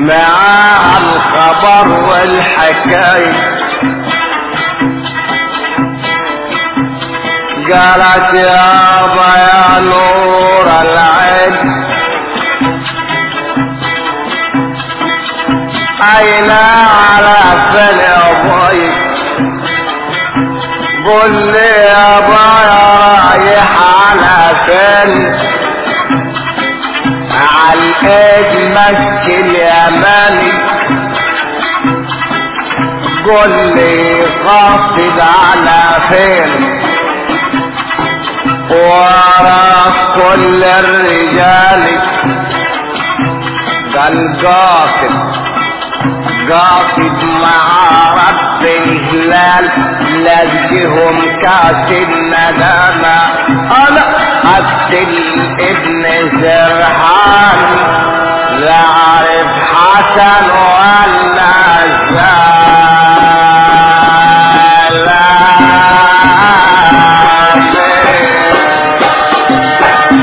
معاها الخبر والحكاية قالت يابا يا نور العين أين على فل أبوي قل لي يا رايح على فين على الايد مسك اليماني قل لي غاصب على فين ورا كل الرجال قال قاصد قاصد مع رب الهلال لزجهم كاس الندامة انا قتل ابن سرحان لا اعرف حسن ولا زال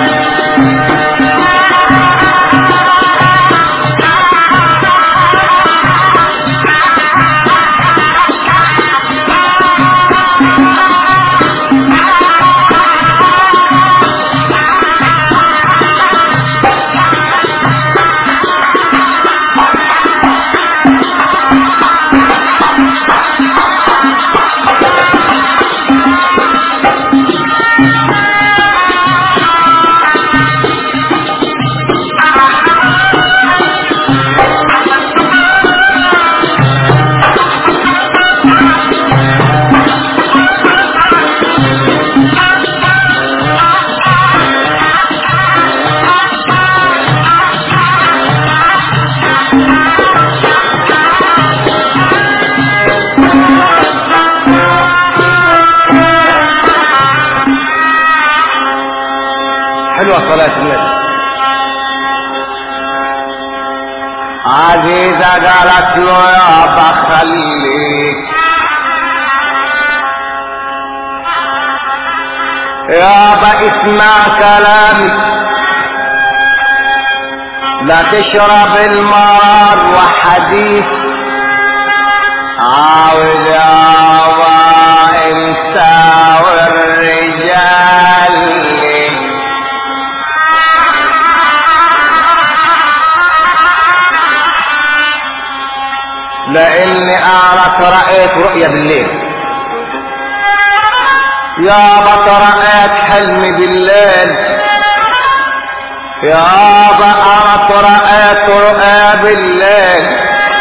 حلوة صلاة النبي عزيزة قالت له يا بخليك يابا اسمع كلامي لا تشرب المرار وحديث عاوز يابا انت والرجال لاني اعرف رأيت رؤية بالليل يابا رأيت حلمي بالليل يابا اعرف رأيت رؤيا بالليل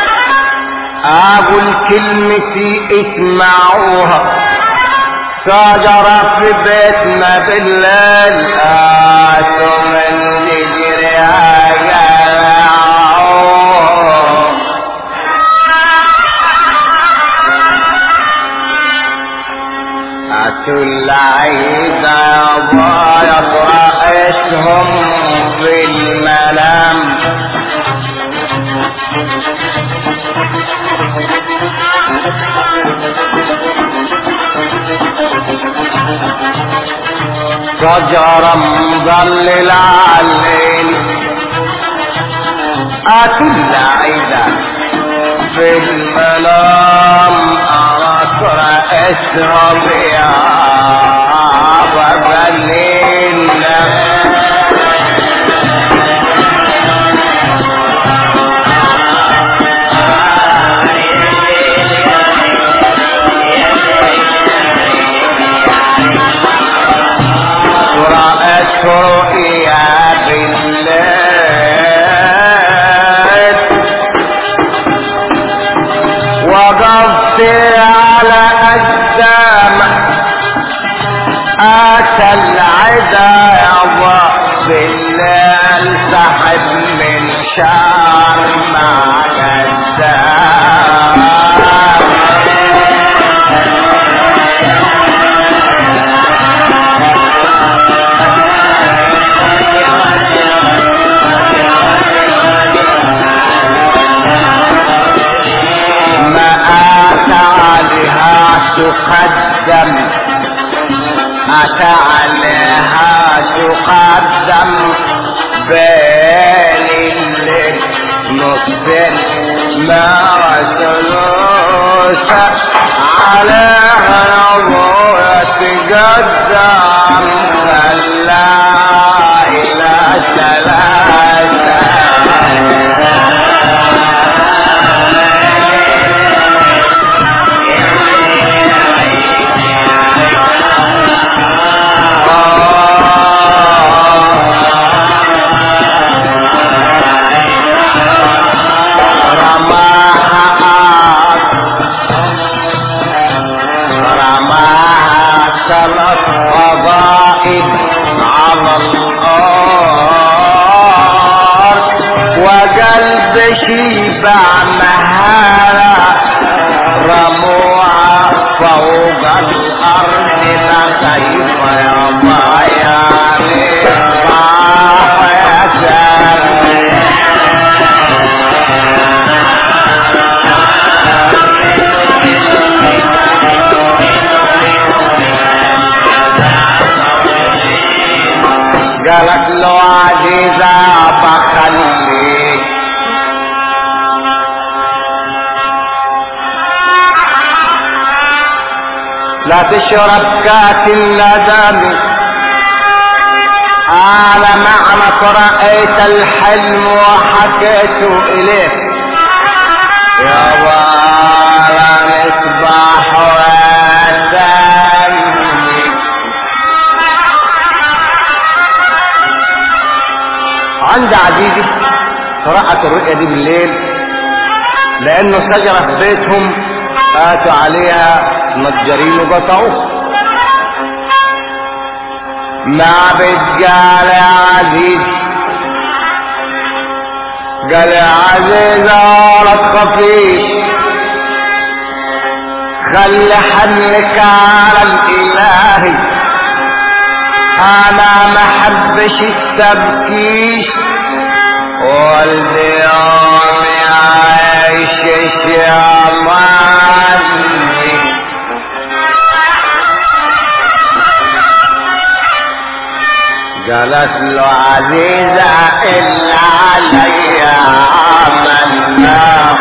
اقول كلمتي اسمعوها شجرة في بيتنا بالليل آتوا من جدرها يلعون أتوا العيدة ضايت رأيتهم في المنام شجرة مظلل عليل أتوا العيدة في المنام أراك رأسهم يا بلينا رأت رؤيا بالليل وقفت على أجسام أتى العدا يضع بالليل سحب من شعر مع الدام ما أتى عليها تقدم أتى عليها تقدم بين الليل نص ما سلوسة عليها نظرة قدام خلا إلى ثلاثة شيبع مهارة رموها فوق الأرض لخيف يا ضايع يا سلام قالت له عزيزة بخليك لا تشرب كاس الندم على معنى رأيت الحلم وحكيت إليه يا ولا مصباح وسامي عند عزيزي قرأت الرؤيا دي بالليل لأنه شجرة في بيتهم فاتوا عليها نجارين وقطعوه ما بتقال يا عزيز قال يا عزيز ولد خفيف خلي حملك على الإلهي أنا ما حبش التبكيش والدي يومي عايش شمالي قالت له عزيزة إلا علي عملنا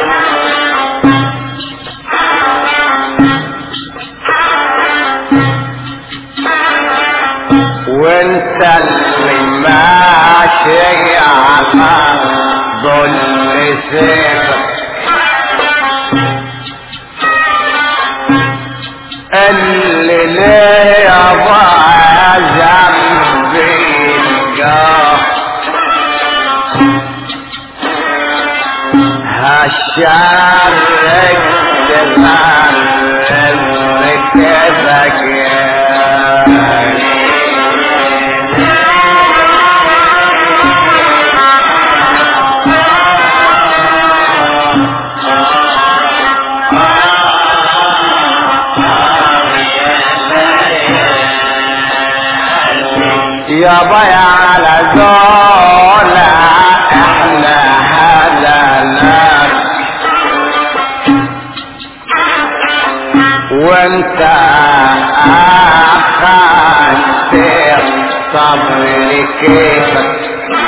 وانت اللي ماشي على ظل سيفك اللي ليه ضاع ذنبي القاف هالشارك تغرب كيفك يا يا ضيع على زولا احنا هذا نار وانت اخذت الصبر كيفك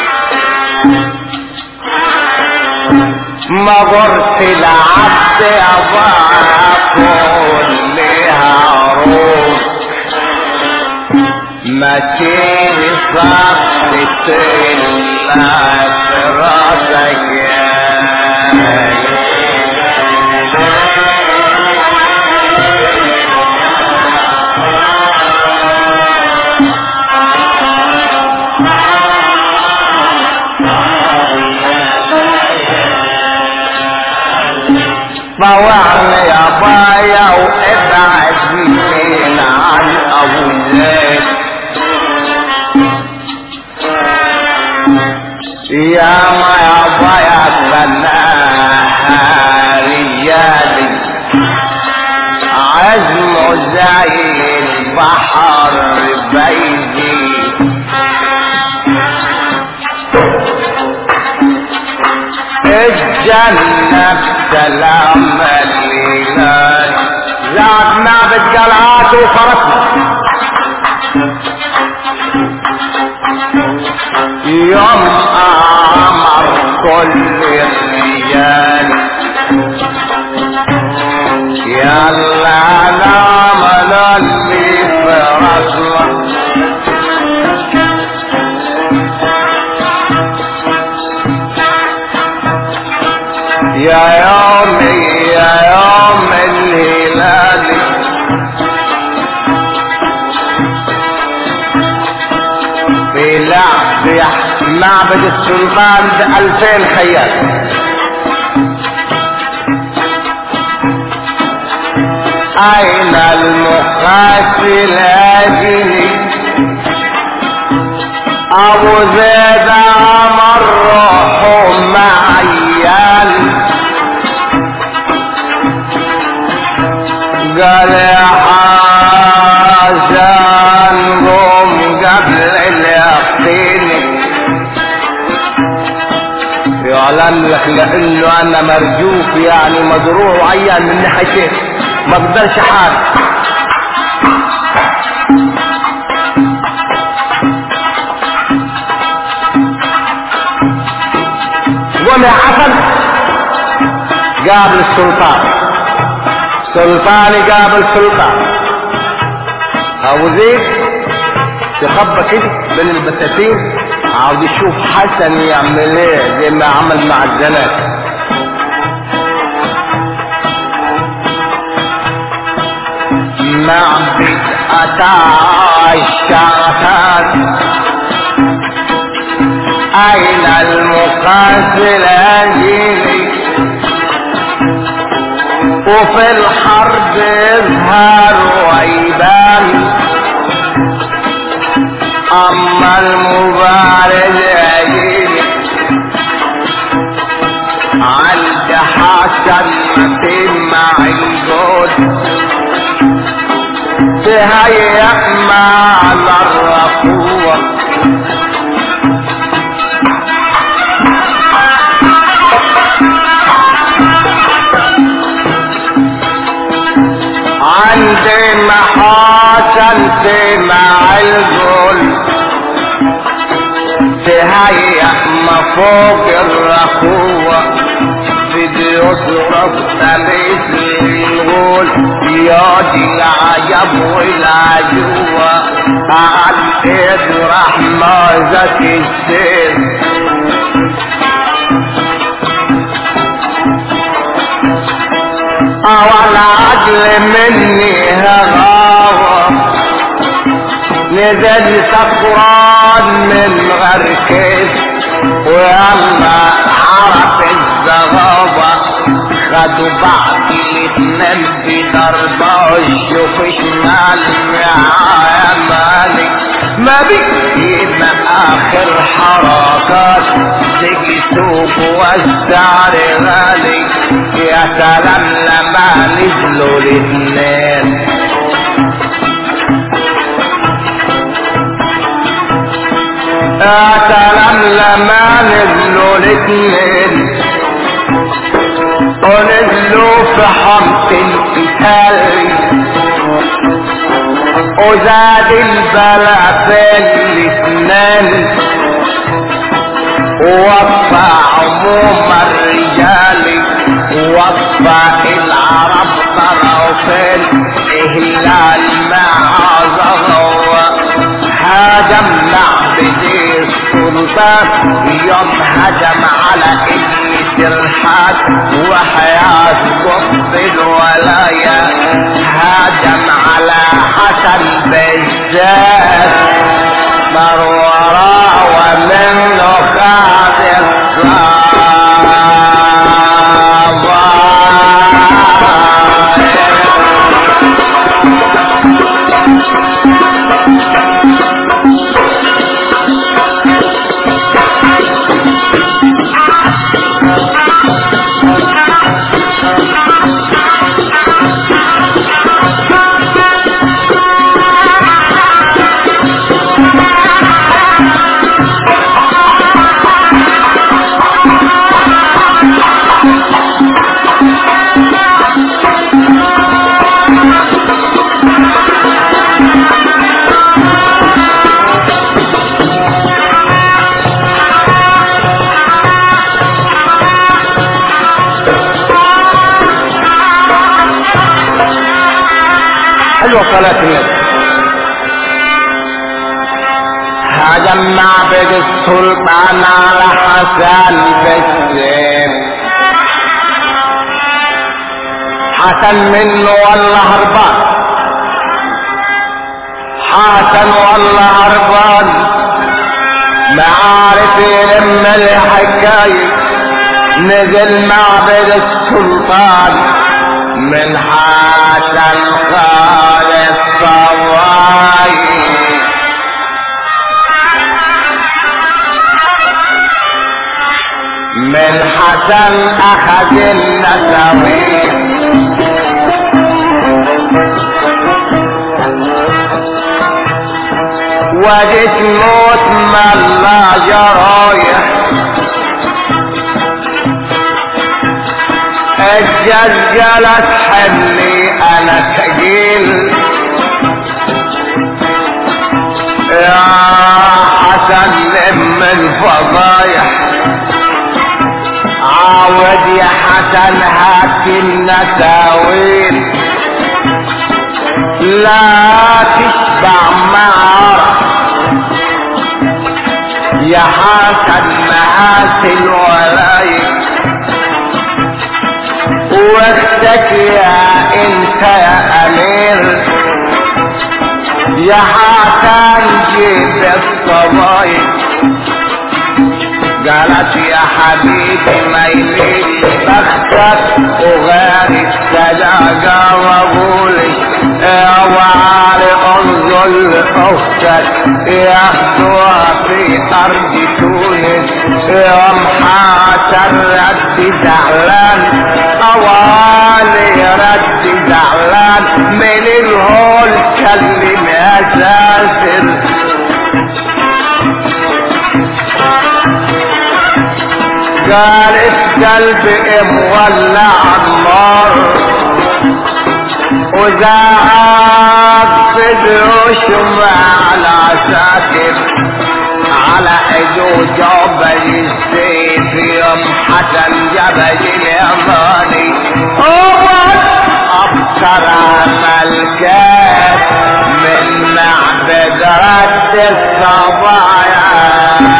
ما غرت العبد اضاع كلها عروض ما تيجي صفت الا راسك طوعني يا بايا وابعد من عن ابو زيد يا ما يا بايا سناها رجالي عزم زي البحر بيدي الجنة بسلام الليلات زعتنا بالقلعات وفرسنا يوم امر كل يا يومي يا يوم الهلال بلعب معبد السلطان بألفين خيال أين المقاتل أجلي أبو زيد عمر روحه معيال قال يا حسن قوم قبل اليقين يعلن لك لانه انا مرجوف يعني مجروح وعيان من ناحيتين ما اقدرش حال قوم يا حسن قابل السلطان سلطان قابل سلطان ابو زيد تخبى كده بين البساتين عاوز يشوف حسن يعمل ايه زي ما عمل مع الزنات معبد أتى الشعثان أين المقاتل أجيلي وفي الحرب يظهر ويبان أما المبارز أجيلي عند حسن مع الجود تهيأ مع الرقوة عندي محاسن مع الجول تهيأ مفوق الرقوة بدي يصرف مثل الغول ياضي العجب والعجوة على الايد رحمة ذات السيف او العدل مني هغاوة نزل سكران من غير كيف ويلا عرف الزغابة خدوا بعض الاتنين بضربة شوف شمال معايا مالك ما بيجيب اخر حركات تيجي سوق والسعر غالي يا سلام لما نزلوا الاتنين يا سلام لما نزلوا الاتنين ونزلوا في حمق القتال وزاد البلاء في الاثنين ووفى عموم الرجال ووفى العرب طرفين إهلال مع زغوة هاجم معبد السلطان يوم هجم على ابن سرحات وحياة قطب الولاية هاجم على حسن بالذات مر وراء ومنه خاذ حلوة صلاة النبي هجم معبد السلطان على حسن بالسيف حسن منه ولا هربان حسن ولا هربان ما عارف يلم الحكاية نزل معبد السلطان من حسن خالد صواي من حسن اخذ النسوي وجيت موت ملا جرايح الجلجلة تحلي انا ثقيل يا حسن لم الفضايح عاود يا حسن هات النساوين لا تشبع معرف يا حسن محاسن ولايك وقتك يا انت يا امير يا حسن جيب الصبايك قالت يا حبيبي ما يليش بختك وغير السلاقة وقولي يا وعلي انظر لاختك ياخدوها في ارض تونس يوم حاسن رد زعلان طوالي رد زعلان من الهول كلم اساسر قالت قلبي مولع النار وزعق صدره شمع العساكر على حدود جبل السيف يوم حسن جبل اليماني ابصر ملكات من معبد رد الصبايا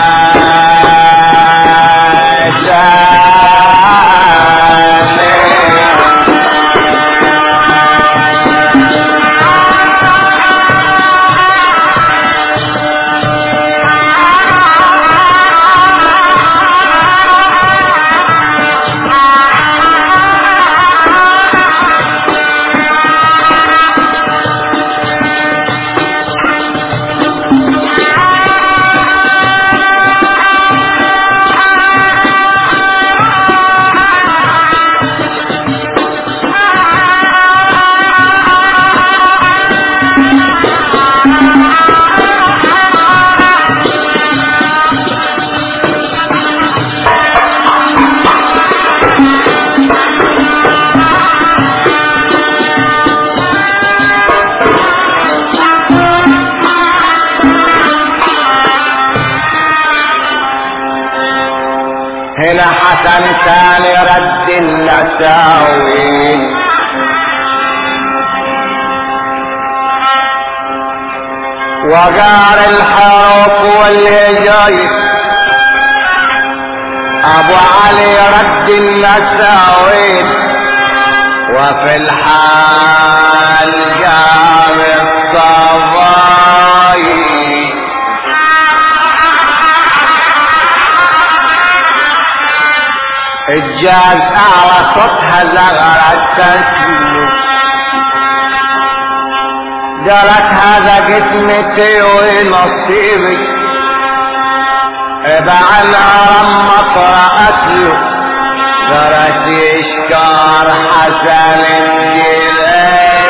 هنا حسن ثاني رد النساوي وقار الحروف واللي جاي ابو علي رد النساوي وفي الحال جاب الصبايا الجاز اعلى صوتها زغرت تسمع قالت هذا قسمتي ونصيبي بعنا رمت رأتي قالت يشكر حسن الجيلاني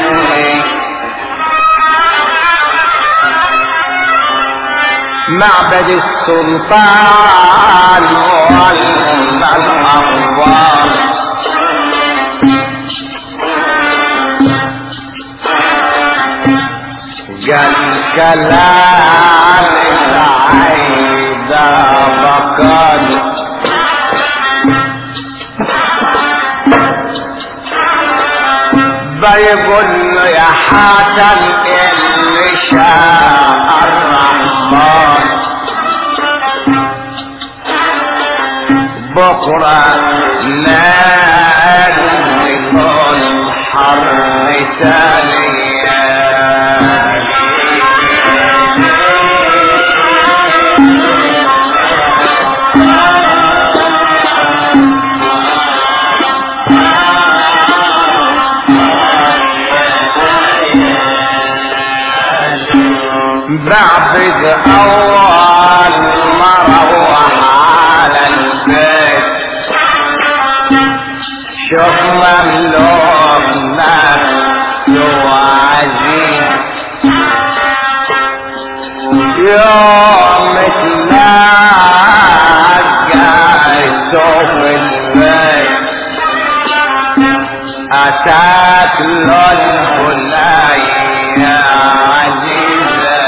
معبد السلطان والأنبار قال كلام العيد بقال بيقول له يا حسن اللي شاء الرحمن بكرة نازل بعبد اول مرة على البيت شوف مملوك نفسه عزيز يوم تلاقيته في البيت أتاك له الهلاية يا عزيزة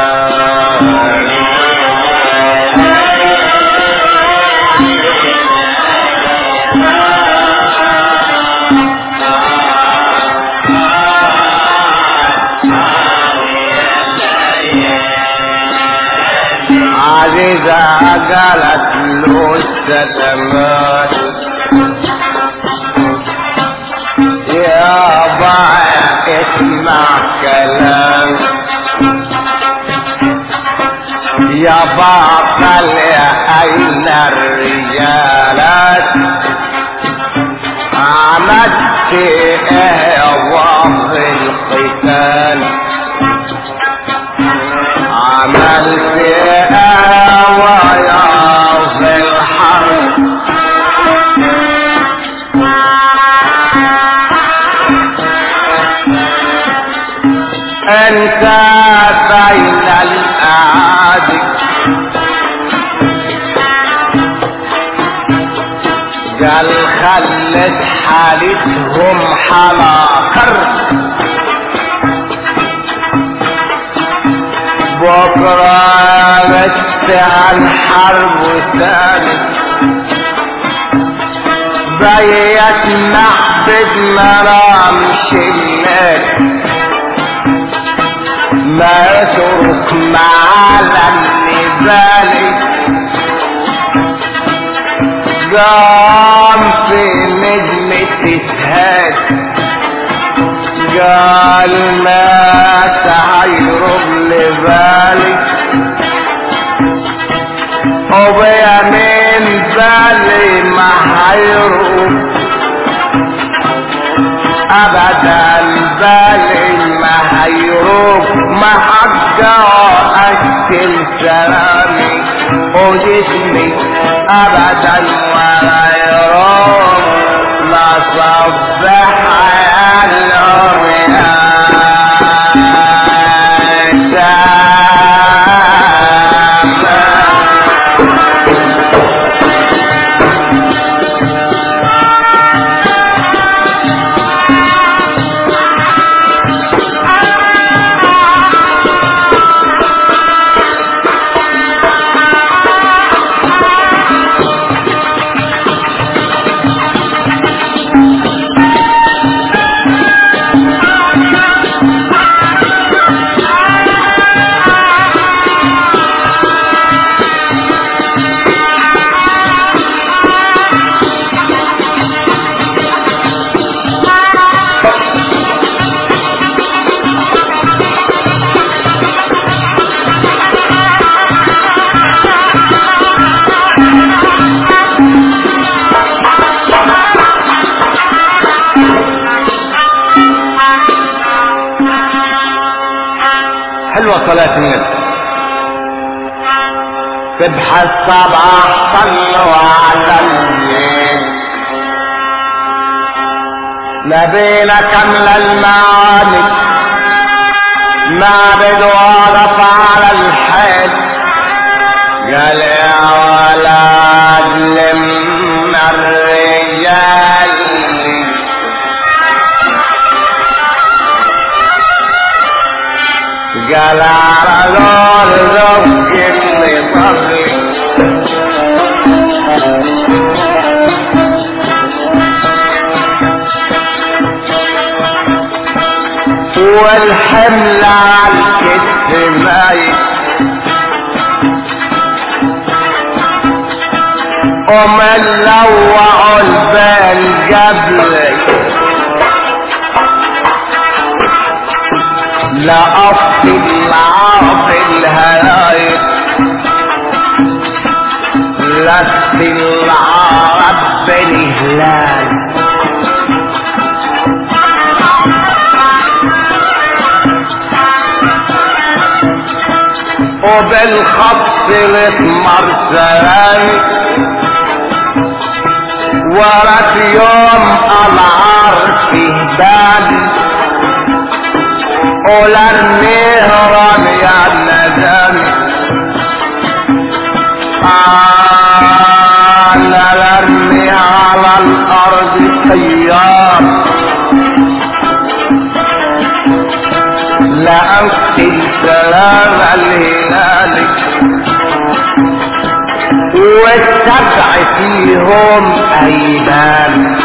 عزيزة قالت له السلامات يا ضايع اسمع كلام يا باطل يا اين الرجالات عملت ايه وضع القتال عملت ايه ويا في الحرب انت بين الاعادي قال خلت حالتهم حلاقر بكرة بس عن حرب ثاني بيت معبد مرام شلت ما يترك مع النزال قام في نجمة تهاد قال ما تعيرب لبالي وبيمين بالي ما حيرب ابدا بالي ما هيروح ما حقا اكل سلامي وجسمي ابدا ولا يروح لا صبح حلوة صلاة النبي تبحث صباح صلوا على النبي نبينا كمل المعاني معبد وقف على الحيط قال يا ولد لم الرجال قال على دور ذوق اللي صلي والحمل على الكتف مايل ومن لوعوا البال قبلك لقف العرب الهلايل لف العرب بالهلال وبالخط الاسمر سلام ورث يوم العرش هبال ولا النهران يا الندم قال لرمي على الارض سيار لأنقل سلام الهلال والسبع فيهم ايمان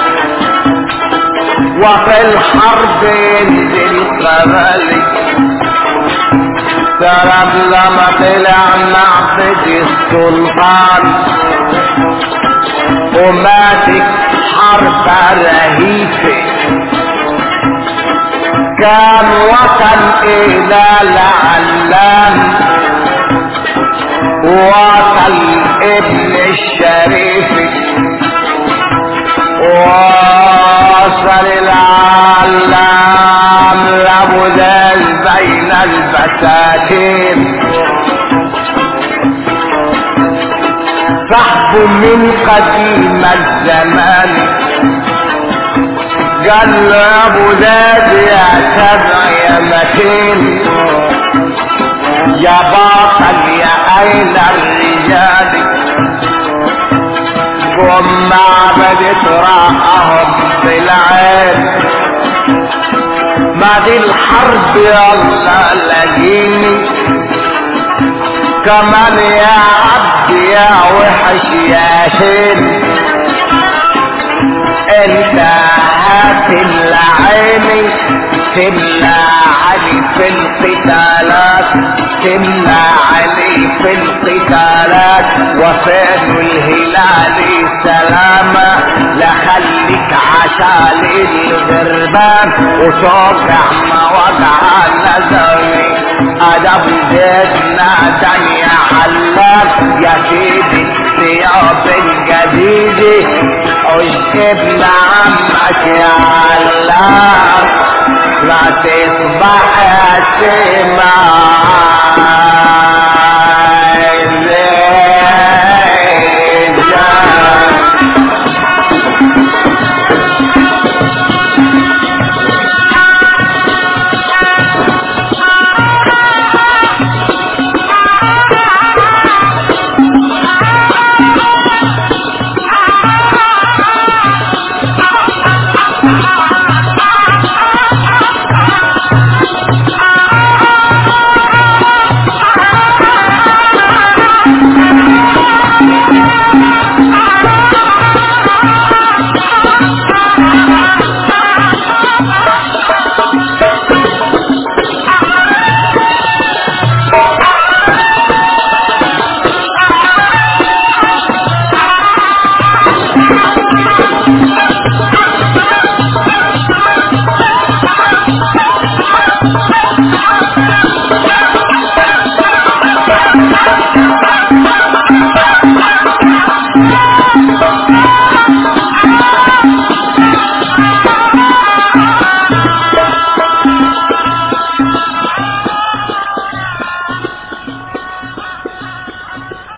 وفي الحرب ينزل قبلي سرب لما طلع معبد السلطان وماسك حرب رهيفه كان وصل الى العلام وصل ابن الشريف وصل العلام لابو ذل بين البساتين صحب من قديم الزمان قال له يا ابو ذات يا سبع يا متين يا باطل يا اين الرجال قم معبد راحهم بالعين ما دي الحرب يلا لاقيني كمان يا عبد يا وحش يا شين انت هتملى عيني تملى علي في القتالات تملى علي في القتالات وفين الهلال سلامة لخليك عشان الغربان وتوقع ما وقع نزوي ادب زيدنا دنيا علام يا سيدي الثياب الجديد وجبنا عمك يا علام لا تصبح يا سماء